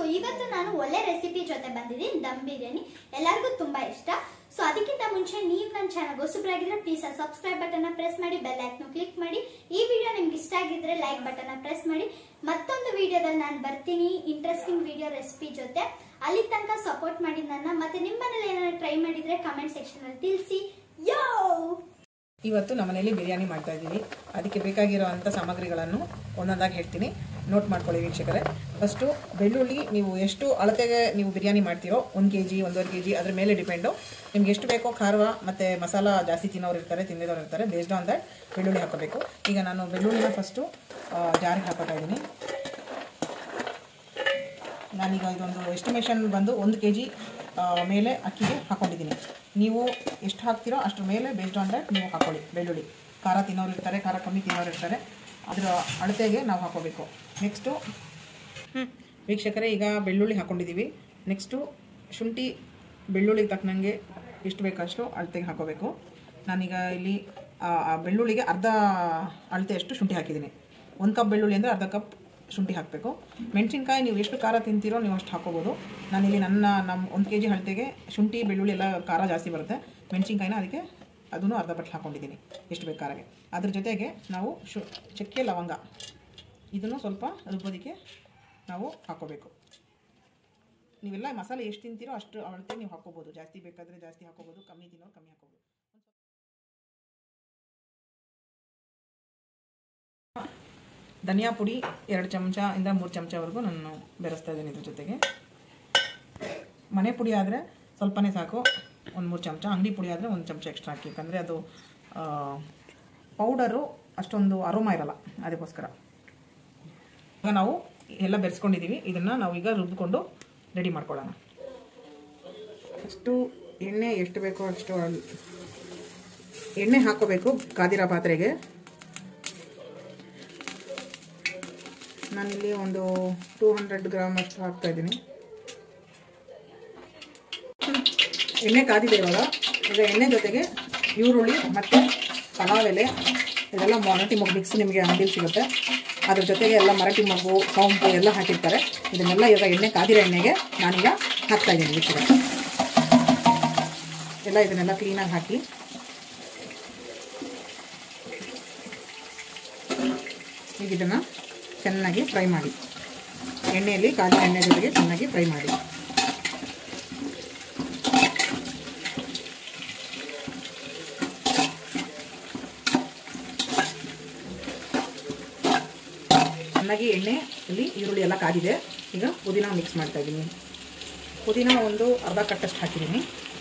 ಇವತ್ತು ನಾನು ಒಳ್ಳೆ ರೆಸಿಪಿ ಜೊತೆ ಬಂದಿದ್ದೀನಿ ದಮ್ ಬಿರಿಯಾನಿ ಎಲ್ಲರಿಗೂ ತುಂಬಾ ಇಷ್ಟ ಸೊ ಅದಕ್ಕಿಂತ ಮುಂಚೆ ನೀವು ನನ್ನ ಚಾನಲ್ ಹೊಸಬ್ರಾಗಿದ್ರೆ ಪ್ಲೀಸ್ ಆ ಸಬ್ಸ್ಕ್ರೈಬ್ ಬಟನ್ ಪ್ರೆಸ್ ಮಾಡಿ ಬೆಲ್ ಐಕ್ನ ಕ್ಲಿಕ್ ಮಾಡಿ ಈ ವಿಡಿಯೋ ನಿಮ್ಗೆ ಇಷ್ಟ ಆಗಿದ್ರೆ ಲೈಕ್ ಬಟನ್ ಪ್ರೆಸ್ ಮಾಡಿ ಮತ್ತೊಂದು ವಿಡಿಯೋದಲ್ಲಿ ನಾನು ಬರ್ತೀನಿ ಇಂಟ್ರೆಸ್ಟಿಂಗ್ ವಿಡಿಯೋ ರೆಸಿಪಿ ಜೊತೆ ಅಲ್ಲಿ ತನಕ ಸಪೋರ್ಟ್ ಮಾಡಿ ನನ್ನ ಮತ್ತೆ ನಿಮ್ಮ ಮನೇಲಿ ಏನಾದ್ರು ಟ್ರೈ ಮಾಡಿದ್ರೆ ಕಮೆಂಟ್ ಸೆಕ್ಷನ್ ಅಲ್ಲಿ ತಿಳಿಸಿ ಯೋ ಇವತ್ತು ನಮ್ಮ ಮನೆಯಲ್ಲಿ ಬಿರಿಯಾನಿ ಮಾಡ್ತಾ ಇದ್ದೀವಿ ಅದಕ್ಕೆ ಬೇಕಾಗಿರೋವಂಥ ಸಾಮಗ್ರಿಗಳನ್ನು ಒಂದೊಂದಾಗಿ ಹೇಳ್ತೀನಿ ನೋಟ್ ಮಾಡ್ಕೊಳ್ಳಿ ವೀಕ್ಷಕರೇ ಫಸ್ಟು ಬೆಳ್ಳುಳ್ಳಿ ನೀವು ಎಷ್ಟು ಅಳತೆಗೆ ನೀವು ಬಿರಿಯಾನಿ ಮಾಡ್ತೀರೋ ಒಂದು ಕೆ ಜಿ ಒಂದೂವರೆ ಕೆ ಜಿ ಅದ್ರ ಮೇಲೆ ಡಿಪೆಂಡು ನಿಮ್ಗೆ ಎಷ್ಟು ಬೇಕೋ ಖಾರ ಮತ್ತು ಮಸಾಲ ಜಾಸ್ತಿ ತಿನ್ನೋರು ಇರ್ತಾರೆ ತಿಂದಿರೋರು ಇರ್ತಾರೆ ಬೇಸ್ಡ್ ಆನ್ ದಟ್ ಬೆಳ್ಳುಳ್ಳಿ ಹಾಕೋಬೇಕು ಈಗ ನಾನು ಬೆಳ್ಳುಳ್ಳಿನ ಫಸ್ಟು ಜಾರಿಗೆ ಹಾಕೋತಾ ಇದ್ದೀನಿ ನಾನೀಗ ಇದೊಂದು ಎಸ್ಟಿಮೇಷನ್ ಬಂದು ಒಂದು ಕೆ ಜಿ ಮೇಲೆ ಅಕ್ಕಿಗೆ ಹಾಕೊಂಡಿದ್ದೀನಿ ನೀವು ಎಷ್ಟು ಹಾಕ್ತೀರೋ ಅಷ್ಟ್ರ ಮೇಲೆ ಬೇಸ್ಡ್ ಆನ್ ದಟ್ ನೀವು ಹಾಕೊಳ್ಳಿ ಬೆಳ್ಳುಳ್ಳಿ ಖಾರ ತಿನ್ನೋರು ಇರ್ತಾರೆ ಖಾರ ಕಮ್ಮಿ ತಿನ್ನೋರು ಇರ್ತಾರೆ ಅದರ ಅಳತೆಗೆ ನಾವು ಹಾಕೋಬೇಕು ನೆಕ್ಸ್ಟು ವೀಕ್ಷಕರೇ ಈಗ ಬೆಳ್ಳುಳ್ಳಿ ಹಾಕೊಂಡಿದ್ದೀವಿ ನೆಕ್ಸ್ಟು ಶುಂಠಿ ಬೆಳ್ಳುಳ್ಳಿಗೆ ತಕ್ಕನಂಗೆ ಎಷ್ಟು ಬೇಕಷ್ಟು ಅಳತೆಗೆ ಹಾಕೋಬೇಕು ನಾನೀಗ ಇಲ್ಲಿ ಆ, ಆ ಬೆಳ್ಳುಳ್ಳಿಗೆ ಅರ್ಧ ಅಳತೆಯಷ್ಟು ಶುಂಠಿ ಹಾಕಿದ್ದೀನಿ ಒಂದು ಕಪ್ ಬೆಳ್ಳುಳ್ಳಿ ಅಂದರೆ ಅರ್ಧ ಕಪ್ ಶುಂಠಿ ಹಾಕಬೇಕು ಮೆಣಸಿನ್ಕಾಯಿ ನೀವು ಎಷ್ಟು ಖಾರ ತಿಂತೀರೋ ನೀವು ಅಷ್ಟು ಹಾಕೋಬೋದು ನಾನಿಲ್ಲಿ ನನ್ನ ನಮ್ಮ ಒಂದು ಕೆ ಜಿ ಅಳತೆಗೆ ಶುಂಠಿ ಬೆಳ್ಳುಳ್ಳಿ ಎಲ್ಲ ಖಾರ ಜಾಸ್ತಿ ಬರುತ್ತೆ ಮೆಣಸಿನ್ಕಾಯಿನ ಅದಕ್ಕೆ ಅದನ್ನು ಅರ್ಧ ಬಟ್ಲು ಹಾಕೊಂಡಿದ್ದೀನಿ ಎಷ್ಟು ಬೇಕು ಖಾರಗೆ ಅದ್ರ ಜೊತೆಗೆ ನಾವು ಶು ಚಕ್ಕೆ ಲವಂಗ ಇದನ್ನು ಸ್ವಲ್ಪ ರುಬ್ಬೋದಕ್ಕೆ ನಾವು ಹಾಕೋಬೇಕು ನೀವೆಲ್ಲ ಮಸಾಲೆ ಎಷ್ಟು ತಿಂತೀರೋ ಅಷ್ಟು ಅಳತೆ ನೀವು ಹಾಕೋಬೋದು ಜಾಸ್ತಿ ಬೇಕಾದರೆ ಜಾಸ್ತಿ ಹಾಕೋಬೋದು ಕಮ್ಮಿ ತಿನ್ನೋರು ಕಮ್ಮಿ ಹಾಕೋಬೋದು ಧನಿಯಾ ಪುಡಿ ಎರಡು ಚಮಚ ಇಂದ ಮೂರು ಚಮಚವರೆಗೂ ನಾನು ಬೆರೆಸ್ತಾ ಇದ್ದೀನಿ ಇದ್ರ ಜೊತೆಗೆ ಮನೆ ಪುಡಿ ಆದರೆ ಸ್ವಲ್ಪನೇ ಸಾಕು ಒಂದು ಮೂರು ಚಮಚ ಅಂಗಡಿ ಪುಡಿ ಆದರೆ ಒಂದು ಚಮಚ ಎಕ್ಸ್ಟ್ರಾ ಹಾಕಿ ಯಾಕಂದರೆ ಅದು ಪೌಡರು ಅಷ್ಟೊಂದು ಅರೋಮ ಇರಲ್ಲ ಅದಕ್ಕೋಸ್ಕರ ಈಗ ನಾವು ಎಲ್ಲ ಬೆರೆಸ್ಕೊಂಡಿದ್ದೀವಿ ಇದನ್ನು ನಾವು ಈಗ ರುಬ್ಬಿಕೊಂಡು ರೆಡಿ ಮಾಡ್ಕೊಳ್ಳೋಣ ಅಷ್ಟು ಎಣ್ಣೆ ಎಷ್ಟು ಬೇಕೋ ಅಷ್ಟು ಅಲ್- ಎಣ್ಣೆ ಹಾಕೋಬೇಕು ಕಾದಿರೋ ಪಾತ್ರೆಗೆ ನಾನಿಲ್ಲಿ ಒಂದು ಟೂ ಹಂಡ್ರೆಡ್ ಗ್ರಾಮ್ ಅಷ್ಟು ಹಾಕ್ತಾ ಇದ್ದೀನಿ ಎಣ್ಣೆ ಕಾದಿದೆ ಇವಾಗ ಈಗ ಎಣ್ಣೆ ಜೊತೆಗೆ ಈರುಳ್ಳಿ ಮತ್ತು ಪಲಾವ್ ಎಲೆ ಇದೆಲ್ಲ ಮರಾಠಿ ಮೊಗ್ಗು ಮಿಕ್ಸ್ ನಿಮಗೆ ಅಂಗಡಿಲಿ ಸಿಗುತ್ತೆ ಅದ್ರ ಜೊತೆಗೆ ಎಲ್ಲ ಮರಾಠಿ ಮೊಗ್ಗು ಸೋಂಪು ಎಲ್ಲ ಹಾಕಿರ್ತಾರೆ ಇದನ್ನೆಲ್ಲ ಇವಾಗ ಎಣ್ಣೆ ಕಾದಿರೋ ಎಣ್ಣೆಗೆ ನಾನೀಗ ಹಾಕ್ತಾ ಇದ್ದೀನಿ ವೀಕ್ಷಕ ಎಲ್ಲ ಇದನ್ನೆಲ್ಲ ಕ್ಲೀನಾಗಿ ಹಾಕಿ ಈಗ ಇದನ್ನು ಚೆನ್ನಾಗಿ ಫ್ರೈ ಮಾಡಿ ಎಣ್ಣೆಯಲ್ಲಿ ಕಾದಿನ ಎಣ್ಣೆ ಜೊತೆಗೆ ಚೆನ್ನಾಗಿ ಫ್ರೈ ಮಾಡಿ ಚೆನ್ನಾಗಿ ಎಣ್ಣೆಯಲ್ಲಿ ಈರುಳ್ಳಿ ಎಲ್ಲ ಕಾದಿದೆ ಈಗ ಪುದೀನ ಮಿಕ್ಸ್ ಮಾಡ್ತಾ ಇದ್ದೀನಿ ಪುದೀನ ಒಂದು ಅರ್ಧ ಕಟ್ಟಷ್ಟು ಹಾಕಿದ್ದೀನಿ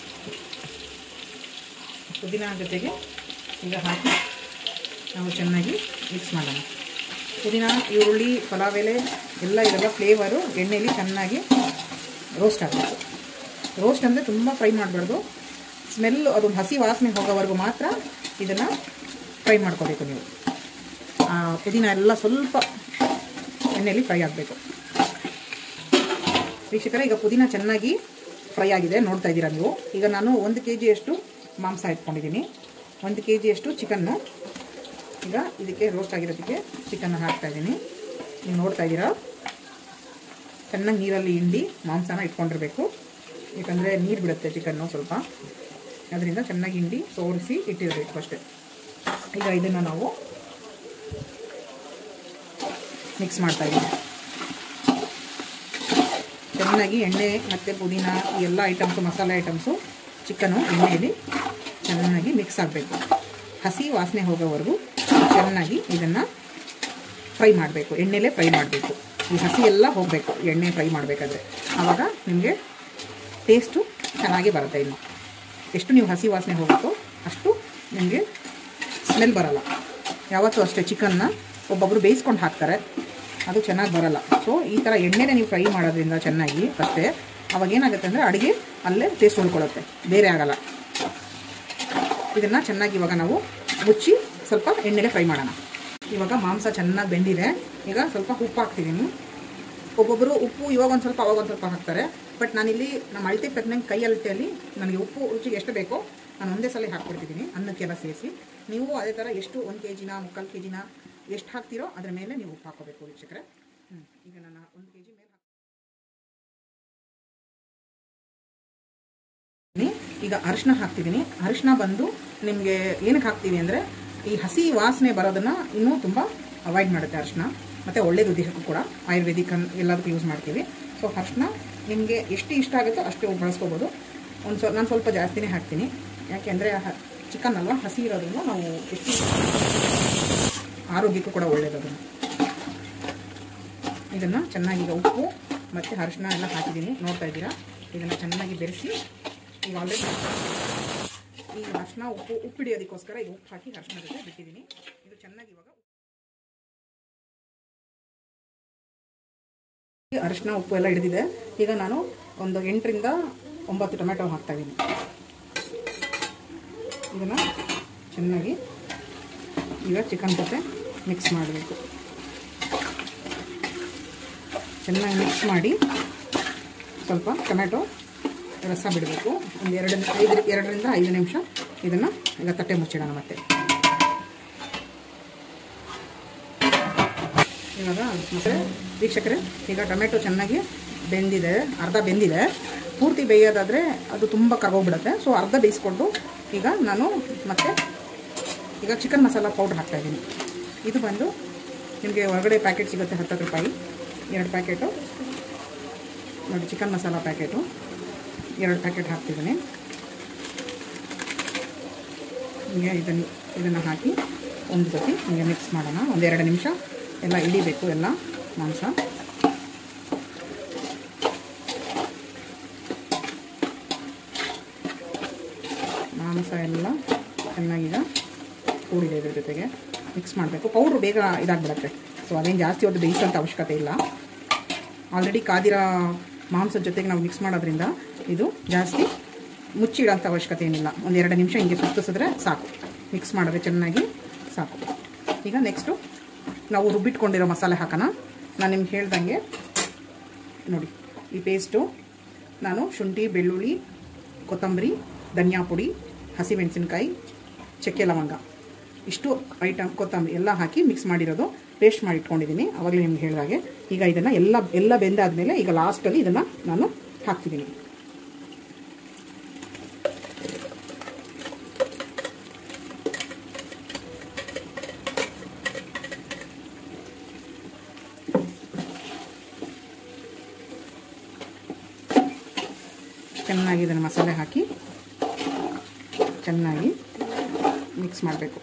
ಪುದೀನ ಜೊತೆಗೆ ಈಗ ಹಾಕಿ ನಾವು ಚೆನ್ನಾಗಿ ಮಿಕ್ಸ್ ಮಾಡೋಣ ಪುದೀನ ಈರುಳ್ಳಿ ಪಲಾವ್ ಎಲೆ ಎಲ್ಲ ಇದೆಲ್ಲ ಫ್ಲೇವರು ಎಣ್ಣೆಯಲ್ಲಿ ಚೆನ್ನಾಗಿ ರೋಸ್ಟ್ ಆಗಬೇಕು ರೋಸ್ಟ್ ಅಂದರೆ ತುಂಬ ಫ್ರೈ ಮಾಡಬಾರ್ದು ಸ್ಮೆಲ್ ಅದೊಂದು ಹಸಿ ವಾಸನೆ ಹೋಗೋವರೆಗೂ ಮಾತ್ರ ಇದನ್ನು ಫ್ರೈ ಮಾಡ್ಕೋಬೇಕು ನೀವು ಆ ಪುದೀನ ಎಲ್ಲ ಸ್ವಲ್ಪ ಎಣ್ಣೆಯಲ್ಲಿ ಫ್ರೈ ಆಗಬೇಕು ವೀಕ್ಷಕರೇ ಈಗ ಪುದೀನ ಚೆನ್ನಾಗಿ ಫ್ರೈ ಆಗಿದೆ ನೋಡ್ತಾ ಇದ್ದೀರಾ ನೀವು ಈಗ ನಾನು ಒಂದು ಕೆ ಜಿಯಷ್ಟು ಮಾಂಸ ಇಟ್ಕೊಂಡಿದ್ದೀನಿ ಒಂದು ಕೆ ಜಿಯಷ್ಟು ಚಿಕನ್ನು ಈಗ ಇದಕ್ಕೆ ರೋಸ್ಟ್ ಆಗಿರೋದಕ್ಕೆ ಚಿಕನ್ ಹಾಕ್ತಾ ಇದ್ದೀನಿ ನೀವು ನೋಡ್ತಾ ಇದ್ದೀರಾ ಚೆನ್ನಾಗಿ ನೀರಲ್ಲಿ ಹಿಂಡಿ ಮಾಂಸನ ಇಟ್ಕೊಂಡಿರಬೇಕು ಯಾಕಂದರೆ ನೀರು ಬಿಡುತ್ತೆ ಚಿಕನ್ನು ಸ್ವಲ್ಪ ಅದರಿಂದ ಚೆನ್ನಾಗಿ ಹಿಂಡಿ ಸೋರಿಸಿ ಇಟ್ಟಿರಬೇಕು ಅಷ್ಟೇ ಈಗ ಇದನ್ನು ನಾವು ಮಿಕ್ಸ್ ಮಾಡ್ತಾ ಇದ್ದೀನಿ ಚೆನ್ನಾಗಿ ಎಣ್ಣೆ ಮತ್ತು ಪುದೀನ ಈ ಎಲ್ಲ ಐಟಮ್ಸು ಮಸಾಲೆ ಐಟಮ್ಸು ಚಿಕನು ಎಣ್ಣೆಯಲ್ಲಿ ಚೆನ್ನಾಗಿ ಮಿಕ್ಸ್ ಆಗಬೇಕು ಹಸಿ ವಾಸನೆ ಹೋಗೋವರೆಗೂ ಚೆನ್ನಾಗಿ ಇದನ್ನು ಫ್ರೈ ಮಾಡಬೇಕು ಎಣ್ಣೆಲೇ ಫ್ರೈ ಮಾಡಬೇಕು ಈ ಹಸಿ ಎಲ್ಲ ಹೋಗಬೇಕು ಎಣ್ಣೆ ಫ್ರೈ ಮಾಡಬೇಕಾದ್ರೆ ಆವಾಗ ನಿಮಗೆ ಟೇಸ್ಟು ಚೆನ್ನಾಗಿ ಬರುತ್ತೆ ಇನ್ನು ಎಷ್ಟು ನೀವು ಹಸಿ ವಾಸನೆ ಹೋಗುತ್ತೋ ಅಷ್ಟು ನಿಮಗೆ ಸ್ಮೆಲ್ ಬರಲ್ಲ ಯಾವತ್ತೂ ಅಷ್ಟೇ ಚಿಕನ್ನ ಒಬ್ಬೊಬ್ಬರು ಬೇಯಿಸ್ಕೊಂಡು ಹಾಕ್ತಾರೆ ಅದು ಚೆನ್ನಾಗಿ ಬರಲ್ಲ ಸೊ ಈ ಥರ ಎಣ್ಣೆನೇ ನೀವು ಫ್ರೈ ಮಾಡೋದ್ರಿಂದ ಚೆನ್ನಾಗಿ ಫಸ್ಟೇ ಅವಾಗ ಏನಾಗುತ್ತೆ ಅಂದರೆ ಅಡುಗೆ ಅಲ್ಲೇ ಟೇಸ್ಟ್ ಉಳ್ಕೊಳ್ಳುತ್ತೆ ಬೇರೆ ಆಗಲ್ಲ ಇದನ್ನು ಚೆನ್ನಾಗಿ ಇವಾಗ ನಾವು ಮುಚ್ಚಿ ಸ್ವಲ್ಪ ಎಣ್ಣೆಲೆ ಫ್ರೈ ಮಾಡೋಣ ಇವಾಗ ಮಾಂಸ ಚೆನ್ನಾಗಿ ಬೆಂದಿದೆ ಈಗ ಸ್ವಲ್ಪ ಉಪ್ಪು ಹಾಕ್ತಿದ್ದೀನಿ ಒಬ್ಬೊಬ್ಬರು ಉಪ್ಪು ಇವಾಗ ಒಂದು ಸ್ವಲ್ಪ ಅವಾಗ ಒಂದು ಸ್ವಲ್ಪ ಹಾಕ್ತಾರೆ ಬಟ್ ನಾನಿಲ್ಲಿ ನಮ್ಮ ಅಳತೆ ತಕ್ಕನಂಗೆ ಕೈ ಅಳತೆಯಲ್ಲಿ ನನಗೆ ಉಪ್ಪು ರುಚಿಗೆ ಎಷ್ಟು ಬೇಕೋ ನಾನು ಒಂದೇ ಸಲ ಹಾಕ್ಬಿಡ್ತಿದ್ದೀನಿ ಅನ್ನಕ್ಕೆಲ್ಲ ಸೇರಿಸಿ ನೀವು ಅದೇ ಥರ ಎಷ್ಟು ಒಂದು ಕೆ ಜಿನ ಮುಕ್ಕಾಲು ಕೆ ಜಿನ ಎಷ್ಟು ಹಾಕ್ತೀರೋ ಅದ್ರ ಮೇಲೆ ನೀವು ಉಪ್ಪು ಹಾಕೋಬೇಕು ವೀಕ್ಷಕರೇ ಹ್ಞೂ ಈಗ ನಾನು ಒಂದು ಕೆ ಜಿ ಮೇಲೆ ಈಗ ಅರಿಶಿನ ಹಾಕ್ತಿದ್ದೀನಿ ಅರಿಶಿನ ಬಂದು ನಿಮಗೆ ಏನಕ್ಕೆ ಹಾಕ್ತೀವಿ ಅಂದರೆ ಈ ಹಸಿ ವಾಸನೆ ಬರೋದನ್ನು ಇನ್ನೂ ತುಂಬ ಅವಾಯ್ಡ್ ಮಾಡುತ್ತೆ ಅರಿಶಿನ ಮತ್ತು ಒಳ್ಳೇದು ದೇಹಕ್ಕೂ ಕೂಡ ಆಯುರ್ವೇದಿಕ್ ಅನ್ ಎಲ್ಲದಕ್ಕೂ ಯೂಸ್ ಮಾಡ್ತೀವಿ ಸೊ ಅರಿಶಿನ ನಿಮಗೆ ಎಷ್ಟು ಇಷ್ಟ ಆಗುತ್ತೋ ಅಷ್ಟು ಬಳಸ್ಕೋಬೋದು ಒಂದು ಸ್ವ ನಾನು ಸ್ವಲ್ಪ ಜಾಸ್ತಿನೇ ಹಾಕ್ತೀನಿ ಯಾಕೆಂದರೆ ಚಿಕನ್ ಅಲ್ವಾ ಹಸಿ ಇರೋದ್ರಿಂದ ನಾವು ಎಷ್ಟು ಆರೋಗ್ಯಕ್ಕೂ ಕೂಡ ಒಳ್ಳೇದು ಅದನ್ನು ಇದನ್ನು ಚೆನ್ನಾಗಿ ಈಗ ಉಪ್ಪು ಮತ್ತು ಅರಿಶಿನ ಎಲ್ಲ ಹಾಕಿದ್ದೀನಿ ನೋಡ್ತಾ ಇದ್ದೀರಾ ಇದನ್ನು ಚೆನ್ನಾಗಿ ಬೆರೆಸಿ ಈಗ ಆಲ್ರೆಡಿ ಈ ಅರಿಶಿನ ಉಪ್ಪು ಉಪ್ಪು ಹಿಡಿಯೋದಕ್ಕೋಸ್ಕರ ಈಗ ಉಪ್ಪು ಹಾಕಿ ಅರಿಶಿನ ಜೊತೆ ಬಿಟ್ಟಿದ್ದೀನಿ ಇದು ಚೆನ್ನಾಗಿ ಇವಾಗ ಅರಿಶಿನ ಉಪ್ಪು ಎಲ್ಲ ಹಿಡಿದಿದೆ ಈಗ ನಾನು ಒಂದು ಎಂಟರಿಂದ ಒಂಬತ್ತು ಟೊಮೆಟೊ ಹಾಕ್ತಾ ಇದ್ದೀನಿ ಇದನ್ನು ಚೆನ್ನಾಗಿ ಈಗ ಚಿಕನ್ ಜೊತೆ ಮಿಕ್ಸ್ ಮಾಡಬೇಕು ಚೆನ್ನಾಗಿ ಮಿಕ್ಸ್ ಮಾಡಿ ಸ್ವಲ್ಪ ಟೊಮೆಟೊ ರಸ ಬಿಡಬೇಕು ಒಂದು ಎರಡು ಐದು ಎರಡರಿಂದ ಐದು ನಿಮಿಷ ಇದನ್ನು ಈಗ ತಟ್ಟೆ ಮುಚ್ಚಿಡೋಣ ಮತ್ತೆ ಇವಾಗ ಮತ್ತೆ ವೀಕ್ಷಕರೇ ಈಗ ಟೊಮೆಟೊ ಚೆನ್ನಾಗಿ ಬೆಂದಿದೆ ಅರ್ಧ ಬೆಂದಿದೆ ಪೂರ್ತಿ ಬೇಯೋದಾದರೆ ಅದು ತುಂಬ ಕರ್ಗೋಗ್ಬಿಡುತ್ತೆ ಸೊ ಅರ್ಧ ಬೇಯಿಸ್ಕೊಂಡು ಈಗ ನಾನು ಮತ್ತೆ ಈಗ ಚಿಕನ್ ಮಸಾಲ ಪೌಡ್ರ್ ಹಾಕ್ತಾಯಿದ್ದೀನಿ ಇದು ಬಂದು ನಿಮಗೆ ಹೊರಗಡೆ ಪ್ಯಾಕೆಟ್ ಸಿಗುತ್ತೆ ಹತ್ತತ್ತು ರೂಪಾಯಿ ಎರಡು ಪ್ಯಾಕೆಟು ನೋಡಿ ಚಿಕನ್ ಮಸಾಲ ಪ್ಯಾಕೆಟು ಎರಡು ಪ್ಯಾಕೆಟ್ ಹಾಕ್ತಿದ್ದೀನಿ ಹೀಗೆ ಇದನ್ನು ಇದನ್ನು ಹಾಕಿ ಒಂದು ಸತಿ ಹೀಗೆ ಮಿಕ್ಸ್ ಮಾಡೋಣ ಒಂದೆರಡು ನಿಮಿಷ ಎಲ್ಲ ಇಡಿಬೇಕು ಎಲ್ಲ ಮಾಂಸ ಮಾಂಸ ಎಲ್ಲ ಚೆನ್ನಾಗೀಗ ಕೂಡಿದೆ ಇದ್ರ ಜೊತೆಗೆ ಮಿಕ್ಸ್ ಮಾಡಬೇಕು ಪೌಡ್ರು ಬೇಗ ಇದಾಗ್ಬಿಡತ್ತೆ ಸೊ ಅದೇನು ಜಾಸ್ತಿ ಹೊತ್ತು ಬೇಯಿಸೋಂಥ ಅವಶ್ಯಕತೆ ಇಲ್ಲ ಆಲ್ರೆಡಿ ಕಾದಿರೋ ಮಾಂಸದ ಜೊತೆಗೆ ನಾವು ಮಿಕ್ಸ್ ಮಾಡೋದ್ರಿಂದ ಇದು ಜಾಸ್ತಿ ಮುಚ್ಚಿಡೋಂಥ ಅವಶ್ಯಕತೆ ಏನಿಲ್ಲ ಒಂದು ಎರಡು ನಿಮಿಷ ಹಿಂಗೆ ಸುತ್ತಿಸಿದ್ರೆ ಸಾಕು ಮಿಕ್ಸ್ ಮಾಡಿದ್ರೆ ಚೆನ್ನಾಗಿ ಸಾಕು ಈಗ ನೆಕ್ಸ್ಟು ನಾವು ರುಬ್ಬಿಟ್ಕೊಂಡಿರೋ ಮಸಾಲೆ ಹಾಕೋಣ ನಾನು ನಿಮ್ಗೆ ಹೇಳ್ದಂಗೆ ನೋಡಿ ಈ ಪೇಸ್ಟು ನಾನು ಶುಂಠಿ ಬೆಳ್ಳುಳ್ಳಿ ಕೊತ್ತಂಬರಿ ಧನಿಯಾ ಪುಡಿ ಹಸಿಮೆಣಸಿನ್ಕಾಯಿ ಚಕ್ಕೆ ಲವಂಗ ಇಷ್ಟು ಐಟಮ್ ಕೊತ್ತಂಬರಿ ಎಲ್ಲ ಹಾಕಿ ಮಿಕ್ಸ್ ಮಾಡಿರೋದು ಪೇಸ್ಟ್ ಮಾಡಿ ಇಟ್ಕೊಂಡಿದ್ದೀನಿ ಅವಾಗಲೇ ನಿಮ್ಗೆ ಹೇಳಿದಾಗೆ ಈಗ ಇದನ್ನು ಎಲ್ಲ ಎಲ್ಲ ಬೆಂದಾದ್ಮೇಲೆ ಈಗ ಲಾಸ್ಟಲ್ಲಿ ಇದನ್ನು ನಾನು ಹಾಕ್ತಿದ್ದೀನಿ ಚೆನ್ನಾಗಿ ಇದನ್ನು ಮಸಾಲೆ ಹಾಕಿ ಚೆನ್ನಾಗಿ ಮಿಕ್ಸ್ ಮಾಡಬೇಕು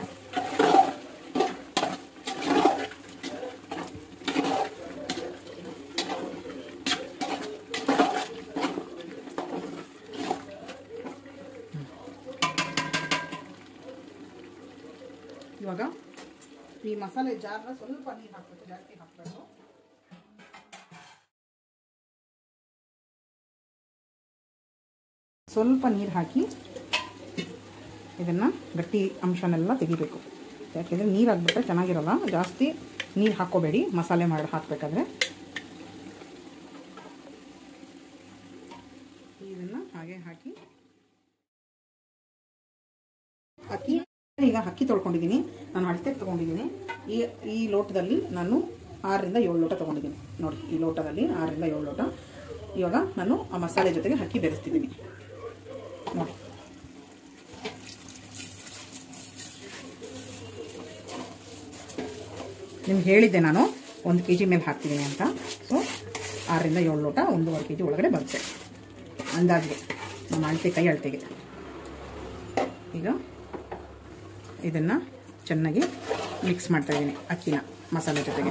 ಇವಾಗ ಈ ಮಸಾಲೆ ಜಾರ್ನ ಸ್ವಲ್ಪ ನೀರು ಹಾಕಬೇಕು ಜಾಸ್ತಿ ಹಾಕಬೇಕು ಸ್ವಲ್ಪ ನೀರು ಹಾಕಿ ಇದನ್ನು ಗಟ್ಟಿ ಅಂಶನೆಲ್ಲ ತೆಗಿಬೇಕು ಯಾಕೆಂದರೆ ನೀರು ಹಾಕ್ಬಿಟ್ರೆ ಚೆನ್ನಾಗಿರಲ್ಲ ಜಾಸ್ತಿ ನೀರು ಹಾಕ್ಕೋಬೇಡಿ ಮಸಾಲೆ ಮಾಡಿ ಹಾಕಬೇಕಾದ್ರೆ ಇದನ್ನು ಹಾಗೆ ಹಾಕಿ ಅಕ್ಕಿ ಈಗ ಅಕ್ಕಿ ತೊಳ್ಕೊಂಡಿದ್ದೀನಿ ನಾನು ಅಳತೆಗೆ ತೊಗೊಂಡಿದ್ದೀನಿ ಈ ಈ ಲೋಟದಲ್ಲಿ ನಾನು ಆರರಿಂದ ಏಳು ಲೋಟ ತೊಗೊಂಡಿದ್ದೀನಿ ನೋಡಿ ಈ ಲೋಟದಲ್ಲಿ ಆರರಿಂದ ಏಳು ಲೋಟ ಇವಾಗ ನಾನು ಆ ಮಸಾಲೆ ಜೊತೆಗೆ ಅಕ್ಕಿ ಬೆರೆಸ್ತಿದ್ದೀನಿ ನೋಡಿ ನಿಮ್ಗೆ ಹೇಳಿದ್ದೆ ನಾನು ಒಂದು ಕೆ ಜಿ ಮೇಲೆ ಹಾಕ್ತಿದ್ದೀನಿ ಅಂತ ಸೊ ಆರರಿಂದ ಏಳು ಲೋಟ ಒಂದೂವರೆ ಕೆ ಜಿ ಒಳಗಡೆ ಬರುತ್ತೆ ಅಂದಾಜಿಗೆ ನಮ್ಮ ಅಳತೆ ಕೈ ಅಳತೆಗೆ ಈಗ ಇದನ್ನು ಚೆನ್ನಾಗಿ ಮಿಕ್ಸ್ ಮಾಡ್ತಾ ಇದ್ದೀನಿ ಅಕ್ಕಿನ ಮಸಾಲೆ ಜೊತೆಗೆ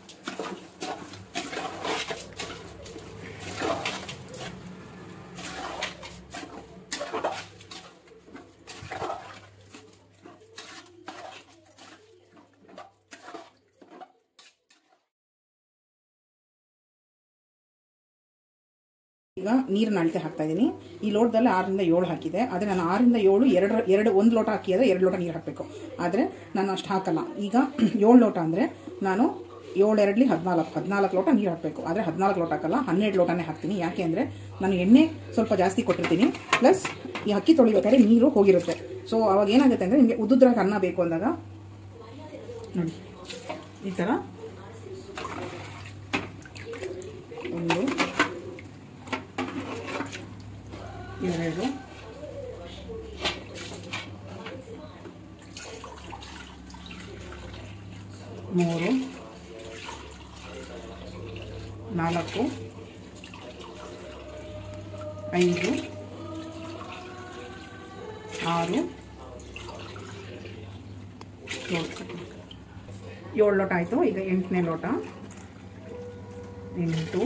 ಈಗ ನೀರನ್ನ ಅಳತೆ ಹಾಕ್ತಾ ಇದ್ದೀನಿ ಈ ಲೋಟದಲ್ಲಿ ಆರರಿಂದ ಏಳು ಹಾಕಿದೆ ಆದರೆ ನಾನು ಆರರಿಂದ ಏಳು ಎರಡು ಎರಡು ಒಂದು ಲೋಟ ಹಾಕಿದ್ರೆ ಎರಡು ಲೋಟ ನೀರು ಹಾಕಬೇಕು ಆದರೆ ನಾನು ಅಷ್ಟು ಹಾಕಲ್ಲ ಈಗ ಏಳು ಲೋಟ ಅಂದರೆ ನಾನು ಏಳು ಎರಡಲಿ ಹದಿನಾಲ್ಕು ಹದಿನಾಲ್ಕು ಲೋಟ ನೀರು ಹಾಕಬೇಕು ಆದರೆ ಹದಿನಾಲ್ಕು ಲೋಟ ಹಾಕಲ್ಲ ಹನ್ನೆರಡು ಲೋಟನೇ ಹಾಕ್ತೀನಿ ಯಾಕೆ ಅಂದರೆ ನಾನು ಎಣ್ಣೆ ಸ್ವಲ್ಪ ಜಾಸ್ತಿ ಕೊಟ್ಟಿರ್ತೀನಿ ಪ್ಲಸ್ ಈ ಅಕ್ಕಿ ತೊಳಿಬೇಕಾದ್ರೆ ನೀರು ಹೋಗಿರುತ್ತೆ ಸೊ ಅವಾಗ ಏನಾಗುತ್ತೆ ಅಂದರೆ ನಿಮಗೆ ಉದ್ದುದ್ರಾಗ ಅನ್ನ ಬೇಕು ಅಂದಾಗ ನೋಡಿ ಈ ಥರ ಒಂದು ಎರಡು ಮೂರು ನಾಲ್ಕು ಐದು ಆರು ಏಳು ಏಳು ಲೋಟ ಆಯಿತು ಈಗ ಎಂಟನೇ ಲೋಟ ಎಂಟು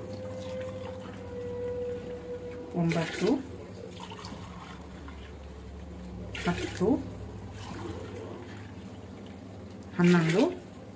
ಒಂಬತ್ತು ಹತ್ತು ಹನ್ನೊಂದು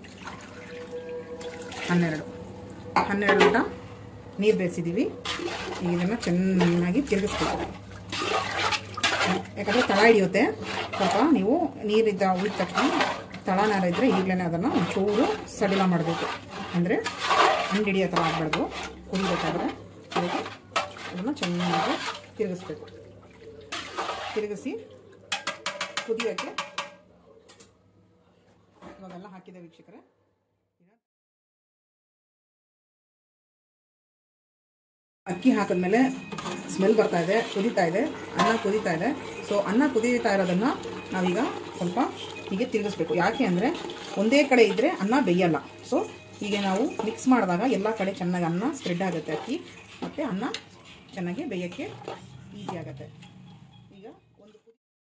ಹನ್ನೆರಡು ಹನ್ನೆರಡು ಲೋಟ ನೀರು ಬೇಯಿಸಿದ್ದೀವಿ ಈಗ ಇದನ್ನು ಚೆನ್ನಾಗಿ ತಿರುಗಿಸ್ಬೇಕು ಯಾಕಂದರೆ ತಳ ಹಿಡಿಯುತ್ತೆ ಸ್ವಲ್ಪ ನೀವು ನೀರಿದ್ದ ಉಳಿದ ತಕ್ಷಣ ತಳನಾರ ಇದ್ದರೆ ಈಗಲೇ ಅದನ್ನು ಒಂಚೂರು ಸಡಿಲ ಮಾಡಬೇಕು ಅಂದರೆ ಅಂಡಿಡಿಯೋ ಥರ ಆಗಬಾರ್ದು ಕುದಿಬೇಕಾದ್ರೆ ಅದಕ್ಕೆ ಅದನ್ನು ಚೆನ್ನಾಗಿ ತಿರುಗಿಸ್ಬೇಕು ತಿರುಗಿಸಿ ಕುದಿಯೋಕ್ಕೆ ಇವಾಗೆಲ್ಲ ಹಾಕಿದೆ ವೀಕ್ಷಕರೇ ಅಕ್ಕಿ ಹಾಕಿದ್ಮೇಲೆ ಸ್ಮೆಲ್ ಬರ್ತಾ ಇದೆ ಕುದೀತಾ ಇದೆ ಅನ್ನ ಕುದೀತಾ ಇದೆ ಸೊ ಅನ್ನ ಕುದೀತಾ ಇರೋದನ್ನು ನಾವೀಗ ಸ್ವಲ್ಪ ಹೀಗೆ ತಿರುಗಿಸ್ಬೇಕು ಯಾಕೆ ಅಂದರೆ ಒಂದೇ ಕಡೆ ಇದ್ದರೆ ಅನ್ನ ಬೇಯಲ್ಲ ಸೊ ಹೀಗೆ ನಾವು ಮಿಕ್ಸ್ ಮಾಡಿದಾಗ ಎಲ್ಲ ಕಡೆ ಚೆನ್ನಾಗಿ ಅನ್ನ ಸ್ಪ್ರೆಡ್ ಆಗುತ್ತೆ ಅಕ್ಕಿ ಮತ್ತು ಅನ್ನ ಚೆನ್ನಾಗಿ ಬೇಯೋಕ್ಕೆ ಈಸಿ ಆಗುತ್ತೆ ಈಗ ಒಂದು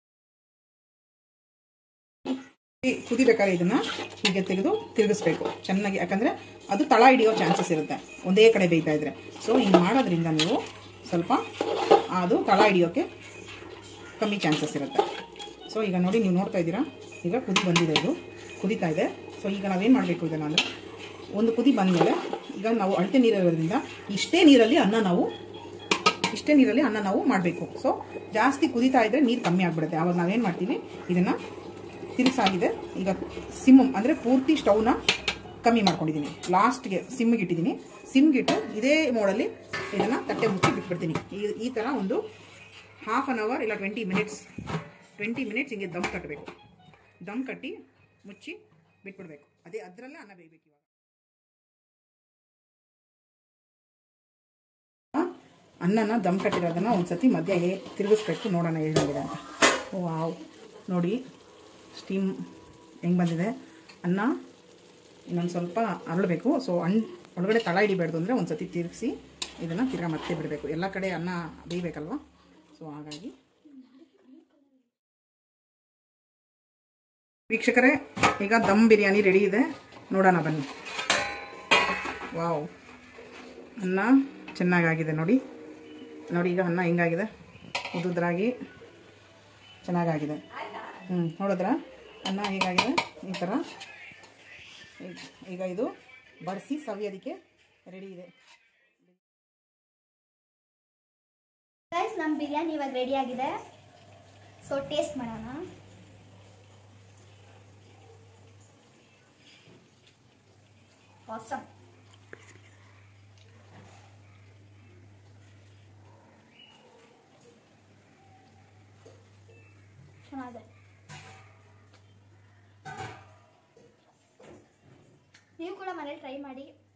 ಕುದಿ ಕುದಿಬೇಕಾದ್ರೆ ಇದನ್ನ ಹೀಗೆ ತೆಗೆದು ತಿರುಗಿಸ್ಬೇಕು ಚೆನ್ನಾಗಿ ಯಾಕಂದರೆ ಅದು ತಳ ಹಿಡಿಯೋ ಚಾನ್ಸಸ್ ಇರುತ್ತೆ ಒಂದೇ ಕಡೆ ಬೇಯ್ತಾ ಇದ್ರೆ ಸೊ ಹಿಂಗೆ ಮಾಡೋದ್ರಿಂದ ನೀವು ಸ್ವಲ್ಪ ಅದು ತಳ ಹಿಡಿಯೋಕ್ಕೆ ಕಮ್ಮಿ ಚಾನ್ಸಸ್ ಇರುತ್ತೆ ಸೊ ಈಗ ನೋಡಿ ನೀವು ನೋಡ್ತಾ ಇದ್ದೀರಾ ಈಗ ಕುದಿ ಬಂದಿದೆ ಇದು ಕುದೀತಾ ಇದೆ ಸೊ ಈಗ ನಾವೇನು ಮಾಡಬೇಕು ಇದನ್ನು ಅಂದರೆ ಒಂದು ಕುದಿ ಬಂದಮೇಲೆ ಈಗ ನಾವು ಅಳತೆ ನೀರಿರೋದ್ರಿಂದ ಇಷ್ಟೇ ನೀರಲ್ಲಿ ಅನ್ನ ನಾವು ಇಷ್ಟೇ ನೀರಲ್ಲಿ ಅನ್ನ ನಾವು ಮಾಡಬೇಕು ಸೊ ಜಾಸ್ತಿ ಕುದೀತಾ ಇದ್ದರೆ ನೀರು ಕಮ್ಮಿ ಆಗಿಬಿಡುತ್ತೆ ಆವಾಗ ನಾವೇನು ಮಾಡ್ತೀವಿ ಇದನ್ನು ತಿರುಗಿಸಾಗಿದೆ ಈಗ ಸಿಮ್ ಅಂದರೆ ಪೂರ್ತಿ ಸ್ಟವ್ನ ಕಮ್ಮಿ ಮಾಡ್ಕೊಂಡಿದ್ದೀನಿ ಲಾಸ್ಟ್ಗೆ ಸಿಮ್ಗೆ ಇಟ್ಟಿದ್ದೀನಿ ಸಿಮ್ಗಿಟ್ಟು ಇದೇ ಮೋಡಲ್ಲಿ ಇದನ್ನು ತಟ್ಟೆ ಮುಚ್ಚಿ ಬಿಟ್ಬಿಡ್ತೀನಿ ಈ ಈ ಥರ ಒಂದು ಹಾಫ್ ಆನ್ ಅವರ್ ಇಲ್ಲ ಟ್ವೆಂಟಿ ಮಿನಿಟ್ಸ್ ಟ್ವೆಂಟಿ ಮಿನಿಟ್ಸ್ ಹಿಂಗೆ ದಮ್ ಕಟ್ಟಬೇಕು ದಮ್ ಕಟ್ಟಿ ಮುಚ್ಚಿ ಬಿಟ್ಬಿಡ್ಬೇಕು ಅದೇ ಅದರಲ್ಲೇ ಅನ್ನ ಬೇಯಬೇಕು ಇವಾಗ ಅನ್ನನ ದಮ್ ಕಟ್ಟಿರೋದನ್ನ ಒಂದ್ಸತಿ ಮಧ್ಯ ಹೇ ತಿರುಗಿಸ್ಬೇಕು ನೋಡೋಣ ಹೇಗಿದೆ ಅಂತ ವಾವ್ ನೋಡಿ ಸ್ಟೀಮ್ ಹೆಂಗೆ ಬಂದಿದೆ ಅನ್ನ ಇನ್ನೊಂದು ಸ್ವಲ್ಪ ಅರಳಬೇಕು ಸೊ ಹಣ್ಣು ಒಳಗಡೆ ತಳ ಹಿಡಿಬಾರ್ದು ಅಂದರೆ ಒಂದು ಸತಿ ತಿರುಗಿಸಿ ಇದನ್ನು ತಿರ್ಗಾ ಮತ್ತೆ ಬಿಡಬೇಕು ಎಲ್ಲ ಕಡೆ ಅನ್ನ ಬೇಯಬೇಕಲ್ವ ಸೊ ಹಾಗಾಗಿ ವೀಕ್ಷಕರೇ ಈಗ ದಮ್ ಬಿರಿಯಾನಿ ರೆಡಿ ಇದೆ ನೋಡೋಣ ಬನ್ನಿ ವಾವ್ ಅನ್ನ ಚೆನ್ನಾಗಾಗಿದೆ ನೋಡಿ ನೋಡಿ ಈಗ ಅನ್ನ ಹೆಂಗಾಗಿದೆ ಉದುದ್ರಾಗಿ ಚೆನ್ನಾಗಾಗಿದೆ ಹ್ಞೂ ನೋಡಿದ್ರ ಅನ್ನ ಹೇಗಾಗಿದೆ ಈ ಥರ ಈಗ- ಈಗ ಇದು ಬಡಿಸಿ ಸವಿಯೋದಕ್ಕೆ ರೆಡಿ ಇದೆ ಗೈಸ್ ನಮ್ಮ ಬಿರಿಯಾನಿ ಇವಾಗ ರೆಡಿ ಆಗಿದೆ ಸೊ ಟೇಸ್ಟ್ ಮಾಡೋಣ awesome. ಚೆನ್ನಾಗಿದೆ ನೀವು ಕೂಡ ಮನೇಲಿ ಟ್ರೈ ಮಾಡಿ